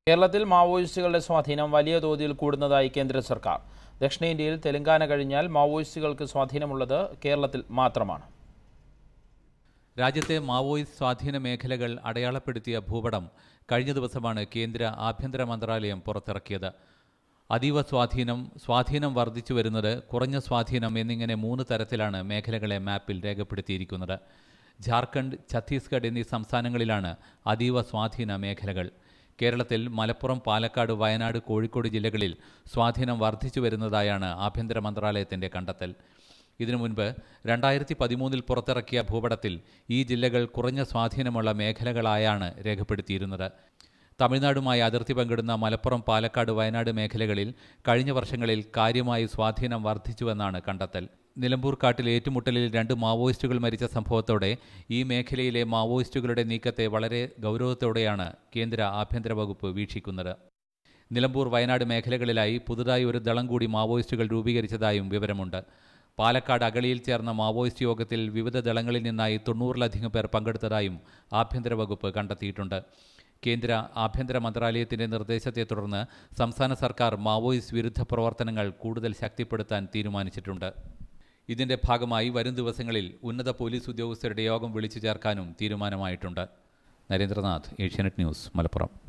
കേരളത്തിൽ മാവോയിസ്റ്റുകളുടെ സ്വാധീനം വലിയ തോതിൽ കൂടുന്നതായി കേന്ദ്ര സർക്കാർ ദക്ഷിണേന്ത്യയിൽ തെലങ്കാന കഴിഞ്ഞാൽ മാവോയിസ്റ്റുകൾക്ക് സ്വാധീനമുള്ളത് കേരളത്തിൽ മാത്രമാണ് രാജ്യത്തെ മാവോയിസ്റ്റ് സ്വാധീന മേഖലകൾ അടയാളപ്പെടുത്തിയ ഭൂപടം കഴിഞ്ഞ ദിവസമാണ് കേന്ദ്ര ആഭ്യന്തര മന്ത്രാലയം പുറത്തിറക്കിയത് അതീവ സ്വാധീനം സ്വാധീനം വർദ്ധിച്ചു വരുന്നത് കുറഞ്ഞ സ്വാധീനം എന്നിങ്ങനെ മൂന്ന് തരത്തിലാണ് മേഖലകളെ മാപ്പിൽ രേഖപ്പെടുത്തിയിരിക്കുന്നത് ജാർഖണ്ഡ് ഛത്തീസ്ഗഡ് എന്നീ സംസ്ഥാനങ്ങളിലാണ് അതീവ സ്വാധീന മേഖലകൾ കേരളത്തിൽ മലപ്പുറം പാലക്കാട് വയനാട് കോഴിക്കോട് ജില്ലകളിൽ സ്വാധീനം വർദ്ധിച്ചു വരുന്നതായാണ് ആഭ്യന്തര മന്ത്രാലയത്തിന്റെ കണ്ടെത്തൽ ഇതിനു മുൻപ് രണ്ടായിരത്തി പതിമൂന്നിൽ പുറത്തിറക്കിയ ഭൂപടത്തിൽ ഈ ജില്ലകൾ കുറഞ്ഞ സ്വാധീനമുള്ള മേഖലകളായാണ് രേഖപ്പെടുത്തിയിരുന്നത് തമിഴ്നാടുമായി അതിർത്തി പങ്കിടുന്ന മലപ്പുറം പാലക്കാട് വയനാട് മേഖലകളിൽ കഴിഞ്ഞ വർഷങ്ങളിൽ കാര്യമായി സ്വാധീനം വർദ്ധിച്ചുവെന്നാണ് കണ്ടെത്തൽ നിലമ്പൂർ കാട്ടിൽ ഏറ്റുമുട്ടലിൽ രണ്ട് മാവോയിസ്റ്റുകൾ മരിച്ച സംഭവത്തോടെ ഈ മേഖലയിലെ മാവോയിസ്റ്റുകളുടെ നീക്കത്തെ വളരെ ഗൗരവത്തോടെയാണ് കേന്ദ്ര ആഭ്യന്തര വകുപ്പ് വീക്ഷിക്കുന്നത് നിലമ്പൂർ വയനാട് മേഖലകളിലായി പുതുതായി ഒരു ദളം കൂടി മാവോയിസ്റ്റുകൾ രൂപീകരിച്ചതായും വിവരമുണ്ട് പാലക്കാട് അഗളിയിൽ ചേർന്ന മാവോയിസ്റ്റ് യോഗത്തിൽ വിവിധ ദളങ്ങളിൽ നിന്നായി തൊണ്ണൂറിലധികം പേർ പങ്കെടുത്തതായും ആഭ്യന്തര വകുപ്പ് കണ്ടെത്തിയിട്ടുണ്ട് കേന്ദ്ര ആഭ്യന്തര മന്ത്രാലയത്തിന്റെ നിർദ്ദേശത്തെ തുടർന്ന് സംസ്ഥാന സർക്കാർ മാവോയിസ്റ്റ് വിരുദ്ധ പ്രവർത്തനങ്ങൾ കൂടുതൽ ശക്തിപ്പെടുത്താൻ തീരുമാനിച്ചിട്ടുണ്ട് ഇതിന്റെ ഭാഗമായി വരും ദിവസങ്ങളിൽ ഉന്നത പോലീസ് ഉദ്യോഗസ്ഥരുടെ യോഗം വിളിച്ചു ചേർക്കാനും തീരുമാനമായിട്ടുണ്ട് നരേന്ദ്രനാഥ് ഏഷ്യാനെറ്റ് ന്യൂസ് മലപ്പുറം